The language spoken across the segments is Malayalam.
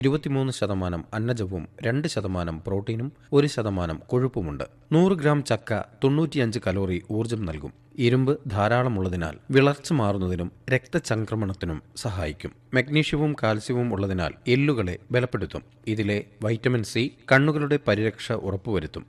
ഇരുപത്തിമൂന്ന് ശതമാനം അന്നജവും രണ്ട് ശതമാനം പ്രോട്ടീനും ഒരു ശതമാനം കൊഴുപ്പുമുണ്ട് നൂറ് ഗ്രാം ചക്ക തൊണ്ണൂറ്റിയഞ്ച് കലോറി ഊർജം നൽകും ഇരുമ്പ് ധാരാളമുള്ളതിനാൽ വിളർച്ച മാറുന്നതിനും രക്തചംക്രമണത്തിനും സഹായിക്കും മഗ്നീഷ്യവും കാൽസ്യവും ഉള്ളതിനാൽ എല്ലുകളെ ബലപ്പെടുത്തും ഇതിലെ വൈറ്റമിൻ സി കണ്ണുകളുടെ പരിരക്ഷ ഉറപ്പുവരുത്തും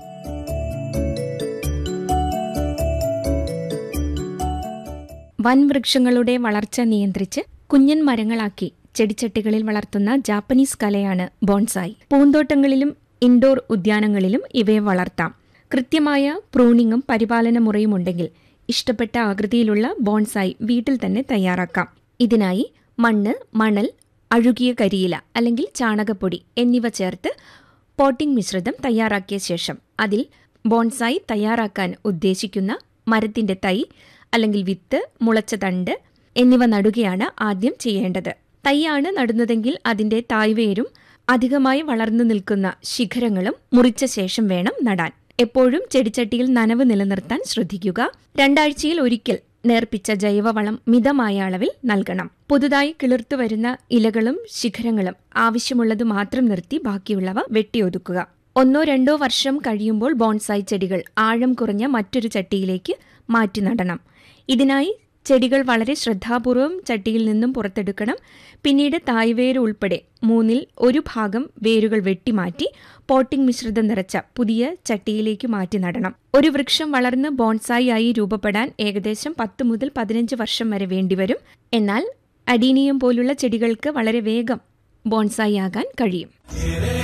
വൻവൃക്ഷങ്ങളുടെ വളർച്ച നിയന്ത്രിച്ച് കുഞ്ഞൻ മരങ്ങളാക്കി ചെടിച്ചട്ടികളിൽ വളർത്തുന്ന ജാപ്പനീസ് കലയാണ് ബോൺസായി പൂന്തോട്ടങ്ങളിലും ഇൻഡോർ ഉദ്യാനങ്ങളിലും ഇവയെ വളർത്താം കൃത്യമായ പ്രൂണിങ്ങും പരിപാലന മുറയും ഉണ്ടെങ്കിൽ ഇഷ്ടപ്പെട്ട ആകൃതിയിലുള്ള ബോൺസായി വീട്ടിൽ തന്നെ തയ്യാറാക്കാം ഇതിനായി മണ്ണ് മണൽ അഴുകിയ കരിയില അല്ലെങ്കിൽ ചാണകപ്പൊടി എന്നിവ ചേർത്ത് പോട്ടിംഗ് മിശ്രിതം തയ്യാറാക്കിയ ശേഷം അതിൽ ബോൺസായി തയ്യാറാക്കാൻ ഉദ്ദേശിക്കുന്ന മരത്തിന്റെ തൈ അല്ലെങ്കിൽ വിത്ത് മുളച്ച തണ്ട് എന്നിവ നടുകയാണ് ആദ്യം ചെയ്യേണ്ടത് തൈയാണ് നടുന്നതെങ്കിൽ അതിന്റെ തായ്വേരും അധികമായി വളർന്നു നിൽക്കുന്ന ശിഖരങ്ങളും മുറിച്ച ശേഷം വേണം നടാൻ എപ്പോഴും ചെടിച്ചട്ടിയിൽ നനവ് നിലനിർത്താൻ ശ്രദ്ധിക്കുക രണ്ടാഴ്ചയിൽ ഒരിക്കൽ നേർപ്പിച്ച ജൈവവളം മിതമായ അളവിൽ നൽകണം പുതുതായി കിളിർത്തു വരുന്ന ഇലകളും ശിഖരങ്ങളും ആവശ്യമുള്ളത് മാത്രം നിർത്തി ബാക്കിയുള്ളവ വെട്ടിയൊതുക്കുക ഒന്നോ രണ്ടോ വർഷം കഴിയുമ്പോൾ ബോൺസായി ചെടികൾ ആഴം കുറഞ്ഞ മറ്റൊരു ചട്ടിയിലേക്ക് മാറ്റി നടണം ഇതിനായി ചെടികൾ വളരെ ശ്രദ്ധാപൂർവം ചട്ടിയിൽ നിന്നും പുറത്തെടുക്കണം പിന്നീട് തായ്വേര് ഉൾപ്പെടെ മൂന്നിൽ ഒരു ഭാഗം വേരുകൾ വെട്ടിമാറ്റി പോട്ടിംഗ് മിശ്രിതം നിറച്ച പുതിയ ചട്ടിയിലേക്ക് മാറ്റി നടണം ഒരു വൃക്ഷം വളർന്ന് ബോൺസായി ആയി രൂപപ്പെടാൻ ഏകദേശം പത്ത് മുതൽ പതിനഞ്ച് വർഷം വരെ വേണ്ടിവരും എന്നാൽ അഡീനിയം പോലുള്ള ചെടികൾക്ക് വളരെ വേഗം ബോൺസായി ആകാൻ കഴിയും